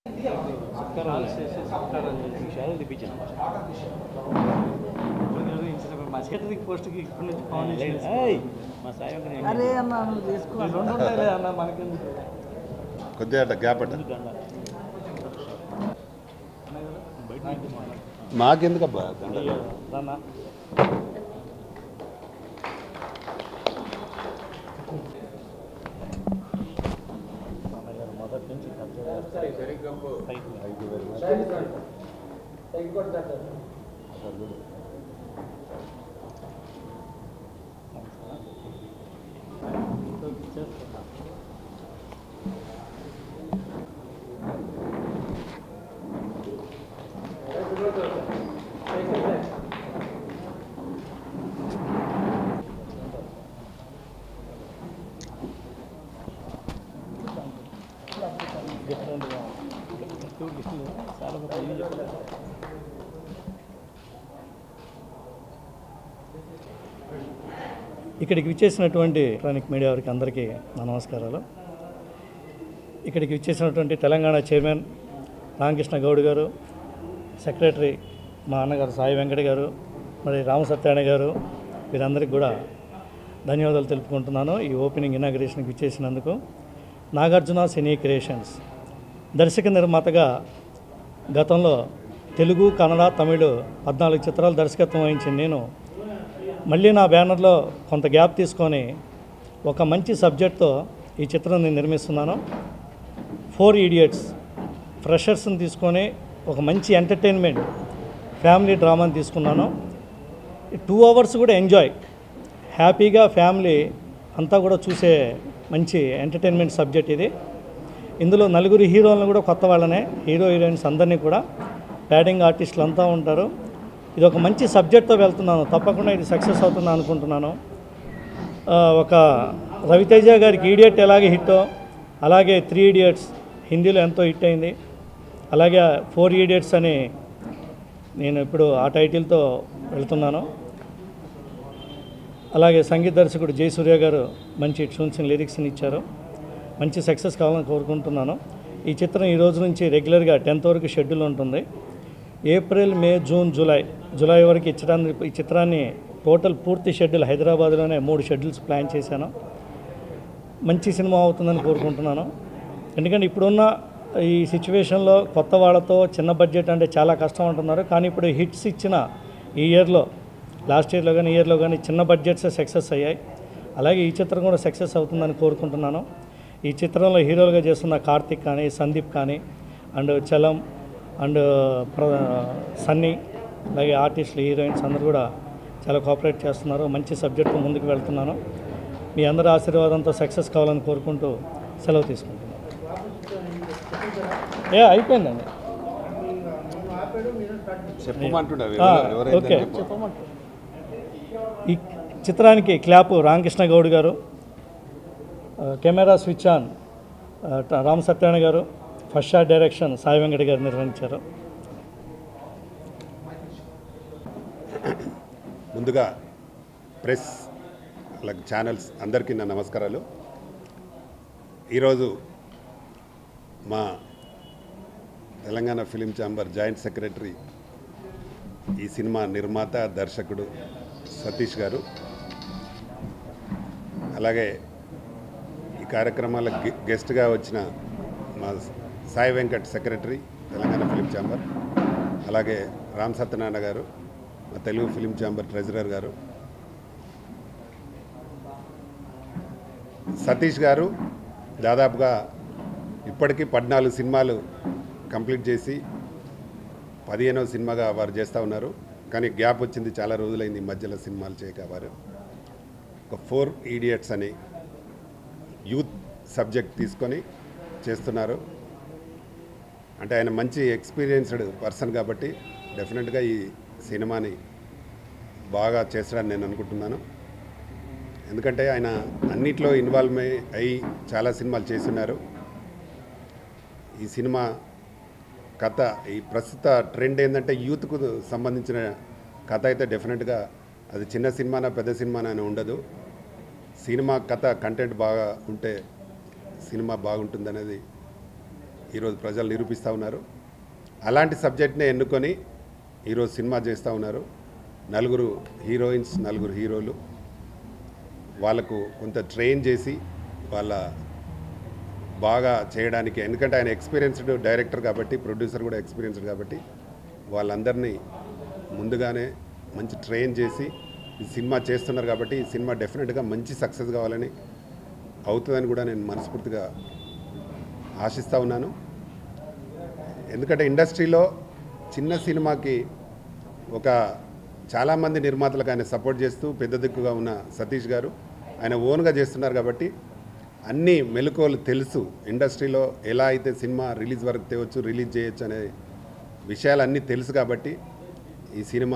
సత్కారాలు చేసి సత్కారాలు చేసి విషయాలు తెప్పించాను మా సెక్రటరీ పోస్ట్కి ఇప్పటి నుంచి ఫౌండేషన్ మా సాయి వెంకట అరే అన్న నువ్వు చేసుకో రెండు ఉంటాయిలే అన్న మనకెందుకు కొద్దిగా అట్లా గ్యాప్ అట్ట దండ బయట నుంచి మాట్లాడు. మాకెందుకబ్బా దండ అయ్యో, రానా మొదటి నుంచి డిఫరెంట్గా టూ గిఫ్ట్లు చాలా పెద్ద చెప్పలేదు ఇక్కడికి విచ్చేసినటువంటి ఎలక్ట్రానిక్ మీడియా వారికి అందరికీ నా నమస్కారాలు ఇక్కడికి విచ్చేసినటువంటి తెలంగాణ చైర్మన్ రామకృష్ణ గౌడ్ గారు సెక్రటరీ మా అన్నగారు సాయి వెంకట గారు మరి రామసత్యాయణ గారు వీరందరికీ కూడా ధన్యవాదాలు తెలుపుకుంటున్నాను ఈ ఓపెనింగ్ ఇనాగ్రేషన్కి విచ్చేసినందుకు నాగార్జున సినీ క్రియేషన్స్ దర్శక నిర్మాతగా గతంలో తెలుగు కన్నడ తమిళ పద్నాలుగు చిత్రాలు దర్శకత్వం వహించిన నేను మళ్ళీ నా బ్యానర్లో కొంత గ్యాప్ తీసుకొని ఒక మంచి సబ్జెక్ట్తో ఈ చిత్రం నేను నిర్మిస్తున్నాను ఫోర్ ఈడియట్స్ ఫ్రెషర్స్ని తీసుకొని ఒక మంచి ఎంటర్టైన్మెంట్ ఫ్యామిలీ డ్రామాని తీసుకున్నాను టూ అవర్స్ కూడా ఎంజాయ్ హ్యాపీగా ఫ్యామిలీ అంతా కూడా చూసే మంచి ఎంటర్టైన్మెంట్ సబ్జెక్ట్ ఇది ఇందులో నలుగురు హీరోలను కూడా కొత్త వాళ్ళనే హీరో హీరోయిన్స్ అందరినీ కూడా బ్యాటింగ్ ఆర్టిస్టులు అంతా ఉంటారు ఇది ఒక మంచి సబ్జెక్ట్తో వెళ్తున్నాను తప్పకుండా ఇది సక్సెస్ అవుతుందని అనుకుంటున్నాను ఆ, ఒక రవితేజ గారికి ఈడియట్ ఎలాగే హిట్టో అలాగే త్రీ ఇడియట్స్ హిందీలో ఎంతో హిట్ అయింది అలాగే ఫోర్ ఈడియట్స్ అని నేను ఇప్పుడు ఆ టైటిల్తో వెళ్తున్నాను అలాగే సంగీత దర్శకుడు జయసూర్య గారు మంచి ట్యూన్స్ లిరిక్స్ని ఇచ్చారు మంచి సక్సెస్ కావాలని కోరుకుంటున్నాను ఈ చిత్రం ఈ రోజు నుంచి రెగ్యులర్గా టెన్త్ వరకు షెడ్యూల్ ఉంటుంది April May June July July వరకు ఇచ్చడానికి ఈ చిత్రాన్ని టోటల్ పూర్తి షెడ్యూల్ హైదరాబాద్లోనే మూడు షెడ్యూల్స్ ప్లాన్ చేశాను మంచి సినిమా అవుతుందని కోరుకుంటున్నాను ఎందుకంటే ఇప్పుడున్న ఈ సిచ్యువేషన్లో కొత్త వాళ్ళతో చిన్న బడ్జెట్ అంటే చాలా కష్టం అంటున్నారు కానీ ఇప్పుడు హిట్స్ ఇచ్చిన ఈ ఇయర్లో లాస్ట్ ఇయర్లో కానీ ఇయర్లో కానీ చిన్న బడ్జెట్స్ సక్సెస్ అయ్యాయి అలాగే ఈ చిత్రం కూడా సక్సెస్ అవుతుందని కోరుకుంటున్నాను ఈ చిత్రంలో హీరోలుగా చేస్తున్న కార్తిక్ కానీ సందీప్ కానీ అండ్ చలం అండ్ ప్ర సన్నీ అలాగే ఆర్టిస్టులు హీరోయిన్స్ అందరూ కూడా చాలా కోఆపరేట్ చేస్తున్నారు మంచి సబ్జెక్టు ముందుకు వెళ్తున్నాను మీ అందరి ఆశీర్వాదంతో సక్సెస్ కావాలని కోరుకుంటూ సెలవు తీసుకుంటున్నాను ఏ అయిపోయిందండి చెప్పమంటున్నావు ఆ, ఎవరు- ఎవరైందని ఓకే చెప్పు. ఈ చిత్రానికి క్లాపు రామకృష్ణ గౌడ్ గారు ఆ, కెమెరా స్విచ్ ఆన్ ఆ, ట- రామ్ సత్యనారాయణ గారు first shot direction Sai Venkata గారు నిర్వహించారు ముందుగా ప్రెస్ అలాగే ఛానల్స్ అందరికీ నా నమస్కారాలు ఈరోజు మా Telangana film chamber joint secretary ఈ సినిమా నిర్మాత దర్శకుడు సతీష్ గారు అలాగే ఈ కార్యక్రమాల గె- గెస్ట్గా వచ్చిన మా Sai Venkat secretary Telangana film chamber అలాగే రామ్ సత్యనారాయణ గారు మా తెలుగు ఫిలిం ఛాంబర్ ట్రెజరర్ గారు సతీష్ గారు దాదాపుగా ఇప్పటికీ పద్నాలుగు సినిమాలు కంప్లీట్ చేసి పదిహేనవ సినిమాగా వారు చేస్తూ ఉన్నారు కానీ గ్యాప్ వచ్చింది చాలా రోజులైంది ఈ మధ్యలో సినిమాలు చేయక వారు ఒక ఫోర్ ఈడియట్స్ అని యూత్ సబ్జెక్ట్ తీసుకొని చేస్తున్నారు అంటే ఆయన మంచి ఎక్స్పీరియన్స్డ్ పర్సన్ కాబట్టి డెఫినెట్గా ఈ సినిమాని బాగా చేస్తాడని నేను అనుకుంటున్నాను ఎందుకంటే ఆయన అన్నిట్లో ఇన్వాల్వ్ అయ్యి చాలా సినిమాలు చేస్తున్నారు ఈ సినిమా కథ ఈ ప్రస్తుత ట్రెండ్ ఏంటంటే యూత్కు సంబంధించిన కథ అయితే డెఫినెట్గా అది చిన్న సినిమానా పెద్ద సినిమానా అని ఉండదు సినిమా కథ కంటెంట్ బాగా ఉంటే సినిమా బాగుంటుందనేది ఈరోజు ప్రజలు నిరూపిస్తూ ఉన్నారు అలాంటి సబ్జెక్ట్నే ఎన్నుకొని ఈరోజు సినిమా చేస్తూ ఉన్నారు నలుగురు హీరోయిన్స్ నలుగురు హీరోలు వాళ్ళకు కొంత ట్రైన్ చేసి వాళ్ళ బాగా చేయడానికి ఎందుకంటే ఆయన ఎక్స్పీరియన్స్డ్ డైరెక్టర్ కాబట్టి ప్రొడ్యూసర్ కూడా ఎక్స్పీరియన్స్డ్ కాబట్టి వాళ్ళందరినీ ముందుగానే మంచి ట్రైన్ చేసి ఈ సినిమా చేస్తున్నారు కాబట్టి ఈ సినిమా డెఫినెట్గా మంచి సక్సెస్ కావాలని అవుతుందని కూడా నేను మనస్ఫూర్తిగా ఆశిస్తూ ఉన్నాను ఎందుకంటే ఇండస్ట్రీలో చిన్న సినిమాకి ఒక చాలామంది నిర్మాతలకు ఆయన సపోర్ట్ చేస్తూ పెద్ద దిక్కుగా ఉన్న సతీష్ గారు ఆయన ఓన్గా చేస్తున్నారు కాబట్టి అన్ని మెలకువలు తెలుసు ఇండస్ట్రీలో ఎలా అయితే సినిమా రిలీజ్ వరకు తేవచ్చు రిలీజ్ చేయొచ్చు అనే విషయాలన్నీ తెలుసు కాబట్టి ఈ సినిమా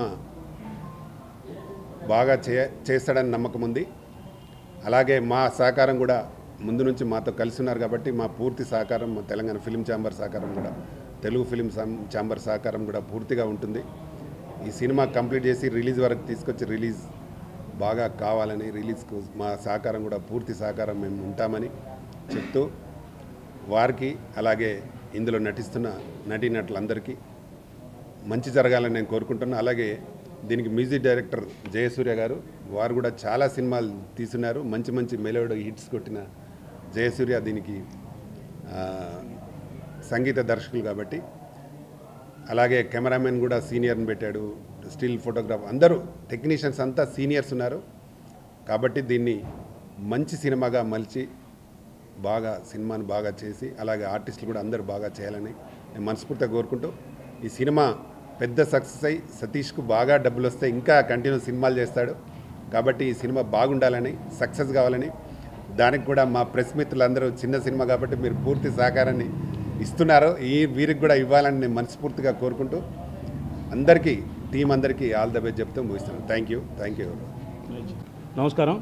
బాగా చే చేస్తాడని నమ్మకం ఉంది అలాగే మా సహకారం కూడా ముందు నుంచి మాతో కలిసి ఉన్నారు కాబట్టి మా పూర్తి సహకారం మా తెలంగాణ ఫిలిం ఛాంబర్ సహకారం కూడా తెలుగు ఫిలిం సం- ఛాంబర్ సహకారం కూడా పూర్తిగా ఉంటుంది ఈ సినిమా కంప్లీట్ చేసి రిలీజ్ వరకు తీసుకొచ్చి రిలీజ్ బాగా కావాలని రిలీజ్కు మా సహకారం కూడా పూర్తి సహకారం మేము ఉంటామని చెప్తూ వారికి అలాగే ఇందులో నటిస్తున్న నటీనటులందరికీ మంచి జరగాలని నేను కోరుకుంటున్నాను అలాగే దీనికి మ్యూజిక్ డైరెక్టర్ జయసూర్య గారు వారు కూడా చాలా సినిమాలు తీసున్నారు మంచి మంచి మెలోడీ హిట్స్ కొట్టిన జయసూర్య దీనికి ఆ, సంగీత దర్శకులు కాబట్టి అలాగే కెమెరామెన్ కూడా సీనియర్ని పెట్టాడు స్టిల్ ఫోటోగ్రాఫ్ అందరూ టెక్నీషియన్స్ అంతా సీనియర్స్ ఉన్నారు కాబట్టి దీన్ని మంచి సినిమాగా మలిచి బాగా సినిమాని బాగా చేసి అలాగే ఆర్టిస్టులు కూడా అందరూ బాగా చేయాలని నేను మనస్ఫూర్తిగా కోరుకుంటూ ఈ సినిమా పెద్ద సక్సెస్ అయ్యి సతీష్కు బాగా డబ్బులు వస్తే ఇంకా కంటిన్యూ సినిమాలు చేస్తాడు కాబట్టి ఈ సినిమా బాగుండాలని సక్సెస్ కావాలని దానికి కూడా మా ప్రెస్ మిత్రులందరూ చిన్న సినిమా కాబట్టి మీరు పూర్తి సహకారాన్ని ఇస్తున్నారు ఈ వీరికి కూడా ఇవ్వాలని నేను మనస్ఫూర్తిగా కోరుకుంటూ అందరికీ టీం అందరికీ ఆల్ ద బెస్ట్ చెప్తూ ముగిస్తున్నాను థ్యాంక్ యూ థ్యాంక్ యూ నమస్కారం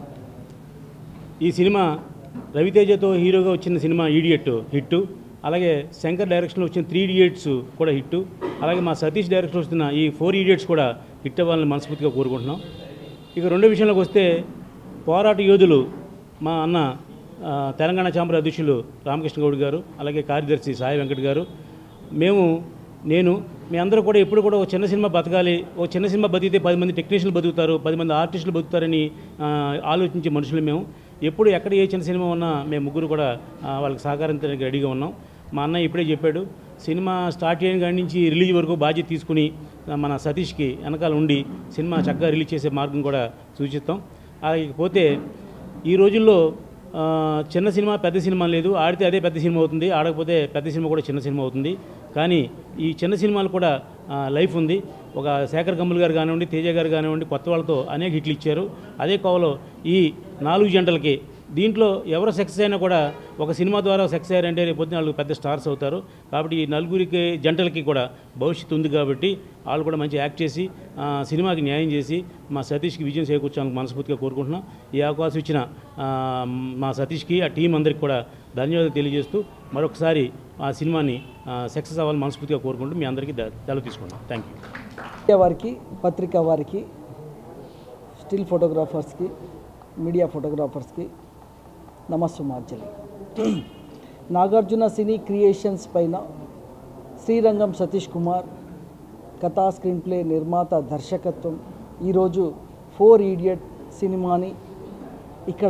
ఈ సినిమా రవితేజతో హీరోగా వచ్చిన సినిమా ఈడియట్ హిట్ అలాగే శంకర్ డైరెక్షన్లో వచ్చిన త్రీ ఇడియట్స్ కూడా హిట్ అలాగే మా సతీష్ డైరెక్షన్లో వస్తున్న ఈ ఫోర్ ఇడియట్స్ కూడా హిట్ అవ్వాలని మనస్ఫూర్తిగా కోరుకుంటున్నాం ఇక రెండో విషయంలోకి వస్తే పోరాట యోధులు మా అన్న ఆ, తెలంగాణ చాంబర్ అధ్యక్షులు రామకృష్ణ గౌడ్ గారు అలాగే కార్యదర్శి సాయి వెంకట్ గారు మేము నేను మీ అందరూ కూడా ఎప్పుడు కూడా ఒక చిన్న సినిమా బతకాలి ఒక చిన్న సినిమా బతికితే పది మంది టెక్నీషియన్లు బతుకుతారు పది మంది ఆర్టిస్టులు బతుకుతారని ఆ, ఆలోచించే మనుషులు మేము ఎప్పుడు ఎక్కడ ఏ చిన్న సినిమా ఉన్నా మేము ముగ్గురు కూడా ఆ, వాళ్ళకి సహకరించడానికి రెడీగా ఉన్నాం మా అన్న ఇప్పుడే చెప్పాడు సినిమా స్టార్ట్ చేయని కాడి నుంచి రిలీజ్ వరకు బాధ్యత తీసుకుని ఆ, మన సతీష్కి వెనకాల ఉండి సినిమా చక్కగా రిలీజ్ చేసే మార్గం కూడా సూచిస్తాం పోతే ఈ రోజుల్లో ఆ, చిన్న సినిమా పెద్ద సినిమా లేదు ఆడితే అదే పెద్ద సినిమా అవుతుంది ఆడకపోతే పెద్ద సినిమా కూడా చిన్న సినిమా అవుతుంది కానీ ఈ చిన్న సినిమాలు కూడా ఆ, లైఫ్ ఉంది ఒక శేఖర్ కమ్ముల్ గారు కానివ్వండి తేజ గారు కానివ్వండి కొత్త వాళ్ళతో అనేక హిట్లు ఇచ్చారు అదే కోవలో ఈ నాలుగు జంటలకి దీంట్లో ఎవరు సక్సెస్ అయినా కూడా ఒక సినిమా ద్వారా సక్సెస్ అయ్యారంటే రేపు పొద్దున్న వాళ్ళు పెద్ద స్టార్స్ అవుతారు కాబట్టి ఈ నలుగురికి జంటలకి కూడా భవిష్యత్తు ఉంది కాబట్టి వాళ్ళు కూడా మంచి యాక్ట్ చేసి ఆ, సినిమాకి న్యాయం చేసి మా సతీష్కి విజయం చేకూర్చాలని మనస్ఫూర్తిగా కోరుకుంటున్నాం ఈ అవకాశం ఇచ్చిన ఆ, మా సతీష్కి ఆ టీం అందరికి కూడా ధన్యవాదాలు తెలియజేస్తూ మరొకసారి ఆ సినిమాని సక్సెస్ అవ్వాలని మనస్ఫూర్తిగా కోరుకుంటూ మీ అందరికీ ద- సెలవు తీసుకుంటాం థ్యాంక్ యూ మీడియా వారికి పత్రికా వారికి స్టిల్ ఫోటోగ్రాఫర్స్కి మీడియా ఫోటోగ్రాఫర్స్కి నమస్సుమార్జలి నాగార్జున సినీ క్రియేషన్స్ పైన శ్రీరంగం సతీష్ కుమార్ కథా స్క్రీన్ ప్లే నిర్మాత దర్శకత్వం ఈరోజు ఫోర్ ఈడియట్ సినిమాని ఇక్కడ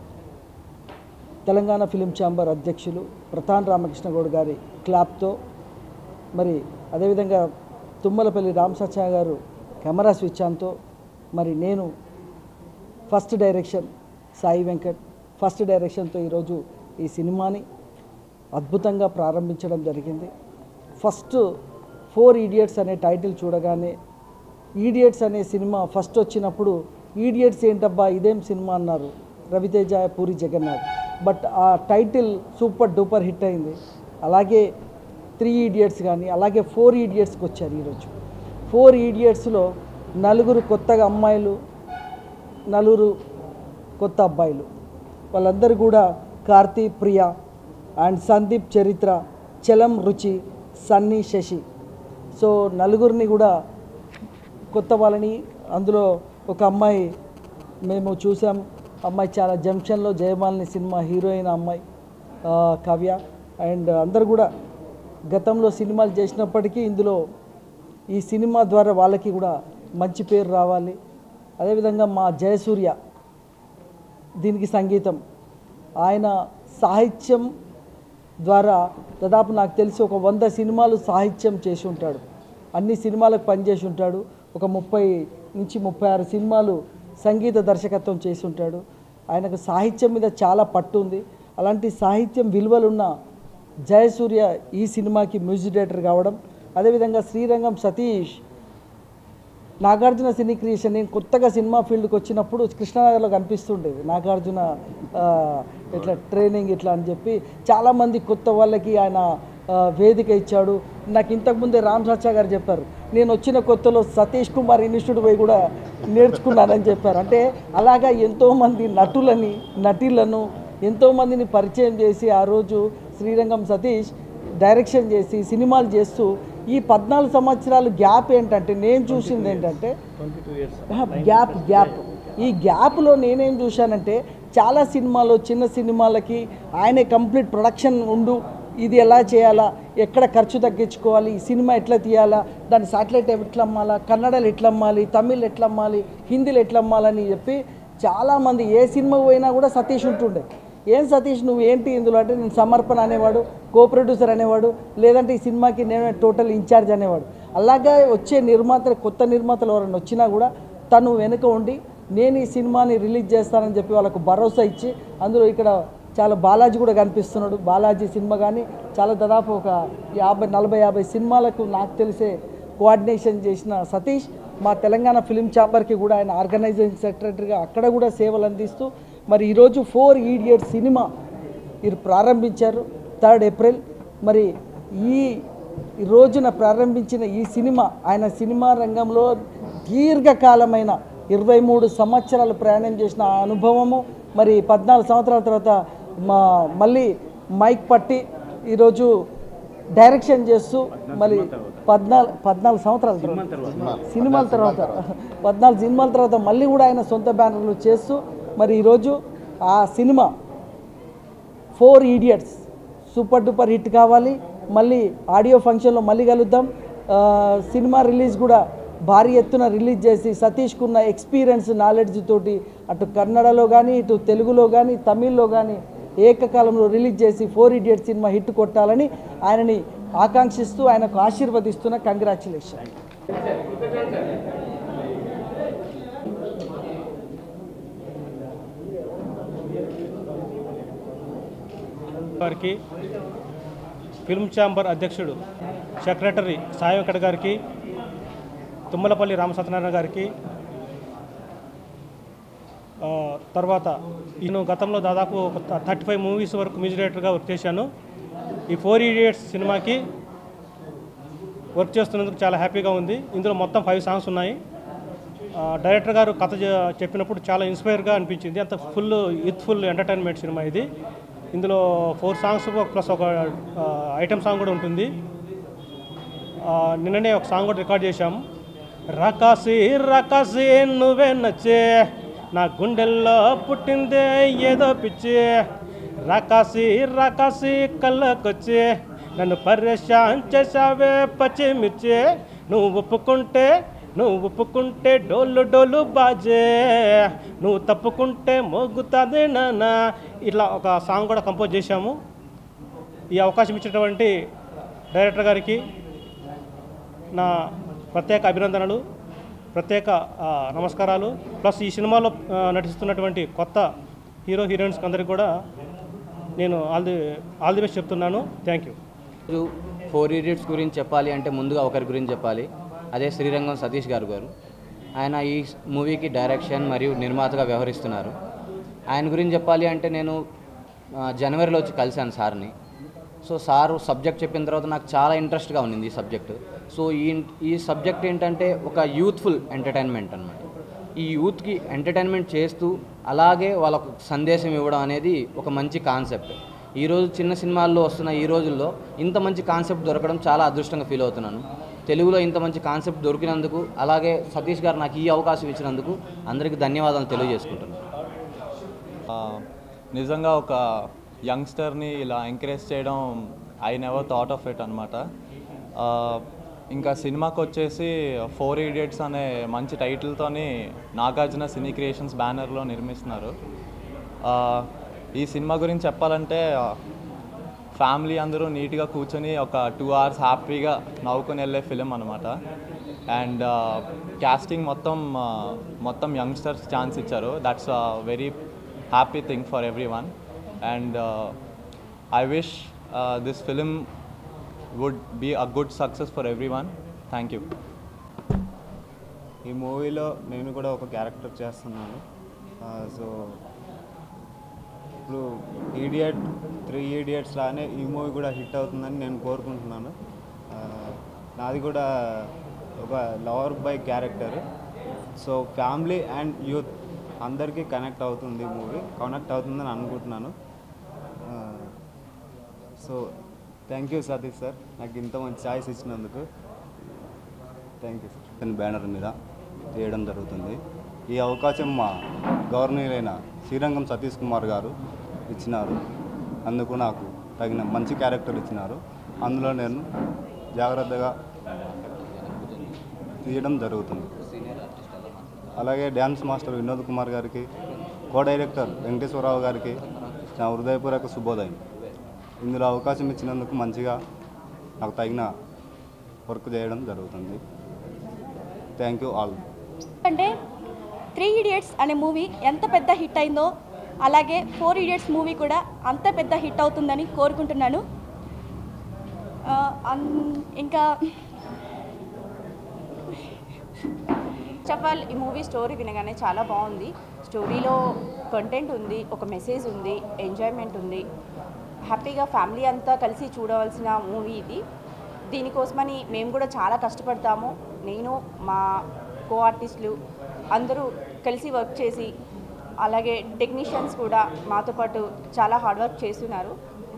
తెలంగాణ ఫిలిం ఛాంబర్ అధ్యక్షులు ప్రతాన్ రామకృష్ణ గౌడ్ గారి క్లాప్తో మరి అదేవిధంగా తుమ్మలపల్లి రామ్ సత్య గారు కెమెరా స్విచ్ ఆన్తో మరి నేను first direction Sai Venkat first డైరెక్షన్తో ఈరోజు ఈ సినిమాని అద్భుతంగా ప్రారంభించడం జరిగింది ఫస్ట్ ఫోర్ ఈడియట్స్ అనే టైటిల్ చూడగానే ఈడియట్స్ అనే సినిమా ఫస్ట్ వచ్చినప్పుడు ఈడియట్స్ ఏంటబ్బా ఇదేం సినిమా అన్నారు రవితేజ పూరి జగన్నాథ్ బట్ ఆ టైటిల్ సూపర్ డూపర్ హిట్ అయింది అలాగే త్రీ ఈడియట్స్ కానీ అలాగే ఫోర్ ఈడియట్స్కి వచ్చారు ఈరోజు ఫోర్ ఈడియట్స్లో నలుగురు కొత్తగా అమ్మాయిలు నలుగురు కొత్త అబ్బాయిలు వాళ్ళందరూ కూడా కార్తీ ప్రియ అండ్ సందీప్ చరిత్ర చలం రుచి సన్నీ శశి సో నలుగురిని కూడా కొత్త వాళ్ళని అందులో ఒక అమ్మాయి మేము చూసాం అమ్మాయి చాలా జంక్షన్లో జయమాలిని సినిమా హీరోయిన్ అమ్మాయి ఆ, కావ్య అండ్ అందరు కూడా గతంలో సినిమాలు చేసినప్పటికీ ఇందులో ఈ సినిమా ద్వారా వాళ్ళకి కూడా మంచి పేరు రావాలి అదేవిధంగా మా జయసూర్య దీనికి సంగీతం ఆయన సాహిత్యం ద్వారా దాదాపు నాకు తెలిసి ఒక వంద సినిమాలు సాహిత్యం చేసి ఉంటాడు అన్ని సినిమాలకు పనిచేసి ఉంటాడు ఒక ముప్పై నుంచి ముప్పై ఆరు సినిమాలు సంగీత దర్శకత్వం చేసి ఉంటాడు ఆయనకు సాహిత్యం మీద చాలా పట్టు ఉంది అలాంటి సాహిత్యం విలువలున్న జయసూర్య ఈ సినిమాకి మ్యూజిక్ డైరెక్టర్ కావడం అదేవిధంగా శ్రీరంగం సతీష్ నాగార్జున సినీ క్రియేషన్ నేను కొత్తగా సినిమా ఫీల్డ్కి వచ్చినప్పుడు కృష్ణానగర్లో కనిపిస్తుండేది నాగార్జున ఆ, ఇట్లా ట్రైనింగ్ ఇట్లా అని చెప్పి చాలామంది కొత్త వాళ్ళకి ఆయన ఆ, వేదిక ఇచ్చాడు నాకు ఇంతకుముందే రామ్ సచ్చా గారు చెప్పారు నేను వచ్చిన కొత్తలో సతీష్ కుమార్ ఇన్స్టిట్యూట్ పోయి కూడా నేర్చుకున్నానని చెప్పారు అంటే అలాగా ఎంతోమంది నటులని నటీలను ఎంతోమందిని పరిచయం చేసి ఆ రోజు శ్రీరంగం సతీష్ డైరెక్షన్ చేసి సినిమాలు చేస్తూ ఈ పద్నాలుగు సంవత్సరాలు గ్యాప్ ఏంటంటే నేను చూసింది ఏంటంటే గ్యాప్ గ్యాప్ ఈ గ్యాప్లో నేనేం చూశానంటే చాలా సినిమాలు చిన్న సినిమాలకి ఆయనే కంప్లీట్ ప్రొడక్షన్ ఉండు ఇది ఎలా చేయాలా ఎక్కడ ఖర్చు తగ్గించుకోవాలి ఈ సినిమా ఎట్లా తీయాలా దాని సాటిలైట్ ఎట్లా అమ్మాలా కన్నడలో ఎట్లా అమ్మాలి తమిళ్ ఎట్లా అమ్మాలి హిందీలో ఎట్లా అమ్మాలని చెప్పి చాలామంది ఏ సినిమా పోయినా కూడా సతీష్ ఉంటుండే ఏం సతీష్ నువ్వు ఏంటి ఇందులో అంటే నేను సమర్పణ అనేవాడు కో ప్రొడ్యూసర్ అనేవాడు లేదంటే ఈ సినిమాకి నేను టోటల్ ఇన్ఛార్జ్ అనేవాడు అలాగే వచ్చే నిర్మాతలు కొత్త నిర్మాతలు ఎవరైనా వచ్చినా కూడా తను వెనుక ఉండి నేను ఈ సినిమాని రిలీజ్ చేస్తానని చెప్పి వాళ్ళకు భరోసా ఇచ్చి అందులో ఇక్కడ చాలా బాలాజీ కూడా కనిపిస్తున్నాడు బాలాజీ సినిమా కానీ చాలా దాదాపు ఒక యాభై నలభై యాభై సినిమాలకు నాకు తెలిసే కోఆర్డినేషన్ చేసిన సతీష్ మా తెలంగాణ ఫిలిం ఛాంబర్కి కూడా ఆయన ఆర్గనైజింగ్ సెక్రటరీగా అక్కడ కూడా సేవలు అందిస్తూ మరి ఈరోజు ఫోర్ ఈడియట్ సినిమా ఇది ప్రారంభించారు థర్డ్ ఏప్రిల్ మరి ఈ ఈ రోజున ప్రారంభించిన ఈ సినిమా ఆయన సినిమా రంగంలో దీర్ఘకాలమైన ఇరవై మూడు సంవత్సరాలు ప్రయాణం చేసిన ఆ అనుభవము మరి పద్నాలుగు సంవత్సరాల తర్వాత మా మళ్ళీ మైక్ పట్టి ఈరోజు డైరెక్షన్ చేస్తూ మళ్ళీ పద్నాలుగు పద్నాలుగు సంవత్సరాల తర్వాత సినిమాల తర్వాత పద్నాలుగు సినిమాల తర్వాత మళ్ళీ కూడా ఆయన సొంత బ్యానర్లు చేస్తూ మరి ఈరోజు ఆ cinema four idiots super duper hit కావాలి మళ్ళీ ఆడియో ఫంక్షన్లో మళ్ళీ కలుద్దాం ఆ, సినిమా రిలీజ్ కూడా భారీ ఎత్తున రిలీజ్ చేసి సతీష్కు ఉన్న ఎక్స్పీరియన్స్ నాలెడ్జ్ తోటి అటు కన్నడలో కానీ ఇటు తెలుగులో కానీ తమిళ్లో కానీ ఏకకాలంలో రిలీజ్ చేసి ఫోర్ ఇడియట్ సినిమా హిట్ కొట్టాలని ఆయనని ఆకాంక్షిస్తూ ఆయనకు ఆశీర్వదిస్తున్న కంగ్రాచులేషన్ గారికి ఫిల్మ్ ఛాంబర్ అధ్యక్షుడు సెక్రటరీ సాయి వెంకట గారికి తుమ్మలపల్లి రామసత్యనారాయణ గారికి ఆ, తర్వాత నేను గతంలో దాదాపు ఒక థర్టీ ఫైవ్ మూవీస్ వరకు మ్యూజిక్ డైరెక్టర్గా వర్క్ చేశాను ఈ ఫోర్ ఇడియట్స్ సినిమాకి వర్క్ చేస్తున్నందుకు చాలా హ్యాపీగా ఉంది ఇందులో మొత్తం ఫైవ్ సాంగ్స్ ఉన్నాయి ఆ, డైరెక్టర్ గారు కథ చె- చెప్పినప్పుడు చాలా ఇన్స్పైర్గా అనిపించింది అంత ఫుల్ యూత్ఫుల్ ఎంటర్టైన్మెంట్ సినిమా ఇది ఇందులో ఫోర్ సాంగ్స్ ప్లస్ ఒక ఐటమ్ సాంగ్ కూడా ఉంటుంది ఆ, నిన్ననే ఒక సాంగ్ కూడా రికార్డ్ చేశాము రకాసి రకాసి నువ్వే నచ్చే నా గుండెల్లో పుట్టిందే ఏదో పిచ్చి రకాసి రకాసి కళ్ళకొచ్చి నన్ను పరేషాన్ చేసావే పచ్చిమిర్చి నువ్వు ఒప్పుకుంటే నువ్వు ఒప్పుకుంటే డోలు డోలు బాజే నువ్వు తప్పుకుంటే మోగుతుంది నాన్న ఇట్లా ఒక సాంగ్ కూడా కంపోజ్ చేశాము ఈ అవకాశం ఇచ్చినటువంటి డైరెక్టర్ గారికి నా ప్రత్యేక అభినందనలు ప్రత్యేక ఆ, నమస్కారాలు ప్లస్ ఈ సినిమాలో ఆ, నటిస్తున్నటువంటి కొత్త హీరో హీరోయిన్స్కి అందరికీ కూడా నేను all the all the best చెప్తున్నాను థ్యాంక్ యూ రోజు ఫోర్ ఇడియట్స్ గురించి చెప్పాలి అంటే ముందుగా ఒకరి గురించి చెప్పాలి అదే శ్రీరంగం సతీష్ గారు గారు ఆయన ఈ మూవీకి డైరెక్షన్ మరియు నిర్మాతగా వ్యవహరిస్తున్నారు ఆయన గురించి చెప్పాలి అంటే నేను ఆ, జనవరిలో వచ్చి కలిశాను సార్ని సో సారు సబ్జెక్ట్ చెప్పిన తర్వాత నాకు చాలా ఇంట్రెస్ట్గా ఉన్నింది ఈ సబ్జెక్ట్ సో ఈ ఈ సబ్జెక్ట్ ఏంటంటే ఒక యూత్ఫుల్ ఎంటర్టైన్మెంట్ అనమాట ఈ యూత్కి ఎంటర్టైన్మెంట్ చేస్తూ అలాగే వాళ్ళకు సందేశం ఇవ్వడం అనేది ఒక మంచి కాన్సెప్ట్ ఈరోజు చిన్న సినిమాల్లో వస్తున్న ఈ రోజుల్లో ఇంత మంచి కాన్సెప్ట్ దొరకడం చాలా అదృష్టంగా ఫీల్ అవుతున్నాను తెలుగులో ఇంత మంచి కాన్సెప్ట్ దొరికినందుకు అలాగే సతీష్ గారు నాకు ఈ అవకాశం ఇచ్చినందుకు అందరికీ ధన్యవాదాలు తెలియజేసుకుంటున్నాను ఆ, నిజంగా ఒక యంగ్స్టర్ని ఇలా ఎంకరేజ్ చేయడం I never thought of it అనమాట ఇంకా సినిమాకి వచ్చేసి ఫోర్ ఇడియట్స్ అనే మంచి టైటిల్తోని నాగార్జున సినీ క్రియేషన్స్ బ్యానర్లో నిర్మిస్తున్నారు ఆ, ఈ సినిమా గురించి చెప్పాలంటే ఫ్యామిలీ అందరూ నీట్గా కూర్చొని ఒక టూ అవర్స్ హ్యాపీగా నవ్వుకొని వెళ్ళే ఫిలిం అనమాట అండ్ క్యాస్టింగ్ మొత్తం ఆ, మొత్తం యంగ్స్టర్స్ ఛాన్స్ ఇచ్చారు that's very happy thing for everyone and I wish this film would be a good success for everyone thank you ఈ మూవీలో నేను కూడా ఒక క్యారెక్టర్ చేస్తున్నాను సో ఇప్పుడు ఈడియట్ త్రీ ఈడియట్స్ లానే ఈ మూవీ కూడా హిట్ అవుతుందని నేను కోరుకుంటున్నాను ఆ, నాది కూడా ఒక lover boy character so family and youth అందరికీ కనెక్ట్ అవుతుంది మూవీ కనెక్ట్ అవుతుందని అనుకుంటున్నాను so thank you Satish sir నాకు ఇంత మంచి ఛాయిస్ ఇచ్చినందుకు థ్యాంక్ యూ సార్ అని బ్యానర్ మీద తీయడం జరుగుతుంది ఈ అవకాశం మా గవర్నీయులైన శ్రీరంగం సతీష్ కుమార్ గారు ఇచ్చినారు అందుకు నాకు తగిన మంచి క్యారెక్టర్ ఇచ్చినారు అందులో నేను జాగ్రత్తగా తీయడం జరుగుతుంది అలాగే డ్యాన్స్ మాస్టర్ వినోద్ కుమార్ గారికి కో డైరెక్టర్ వెంకటేశ్వరరావు గారికి నా హృదయపూర్వక శుభోదయం ఇందులో అవకాశం ఇచ్చినందుకు మంచిగా నాకు తగిన వర్క్ చేయడం జరుగుతుంది థ్యాంక్ యూ ఆల్ అంటే త్రీ ఇడియట్స్ అనే మూవీ ఎంత పెద్ద హిట్ అయిందో అలాగే ఫోర్ ఇడియట్స్ మూవీ కూడా అంత పెద్ద హిట్ అవుతుందని కోరుకుంటున్నాను ఆ, అన్- ఇంకా చెప్పాలి ఈ మూవీ స్టోరీ వినగానే చాలా బాగుంది స్టోరీలో కంటెంట్ ఉంది ఒక మెసేజ్ ఉంది ఎంజాయ్మెంట్ ఉంది హ్యాపీగా ఫ్యామిలీ అంతా కలిసి చూడవలసిన మూవీ ఇది దీనికోసమని మేము కూడా చాలా కష్టపడతాము నేను మా కో ఆర్టిస్టులు అందరూ కలిసి వర్క్ చేసి అలాగే టెక్నీషియన్స్ కూడా మాతో పాటు చాలా హార్డ్ వర్క్ చేస్తున్నారు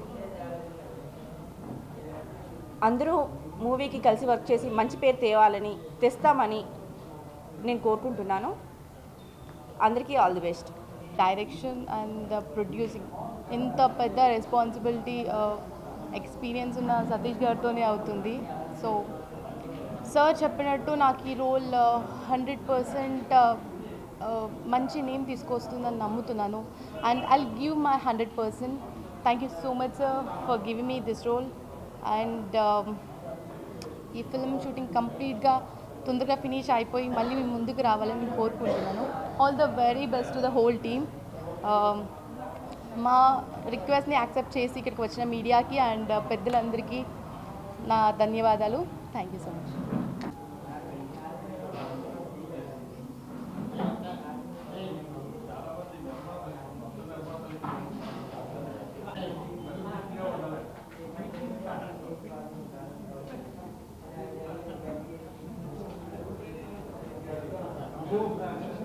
అందరూ మూవీకి కలిసి వర్క్ చేసి మంచి పేరు తేవాలని తెస్తామని నేను కోరుకుంటున్నాను అందరికీ all the best direction and producing ఇంత పెద్ద రెస్పాన్సిబిలిటీ ఎక్స్పీరియన్స్ ఉన్న సతీష్ గారితోనే అవుతుంది సో సార్ చెప్పినట్టు నాకు ఈ రోల్ హండ్రెడ్ పర్సెంట్ మంచి నేమ్ తీసుకొస్తుందని నమ్ముతున్నాను and I give my hundred percent thank you so much sir for giving me this role and ఈ ఫిల్మ్ షూటింగ్ కంప్లీట్గా తొందరగా ఫినిష్ అయిపోయి మళ్ళీ మేము ముందుకు రావాలని నేను కోరుకుంటున్నాను all the very best to the whole team మా రిక్వెస్ట్ని యాక్సెప్ట్ చేసి ఇక్కడికి వచ్చిన మీడియాకి అండ్ పెద్దలందరికీ నా ధన్యవాదాలు thank you so much Thank you.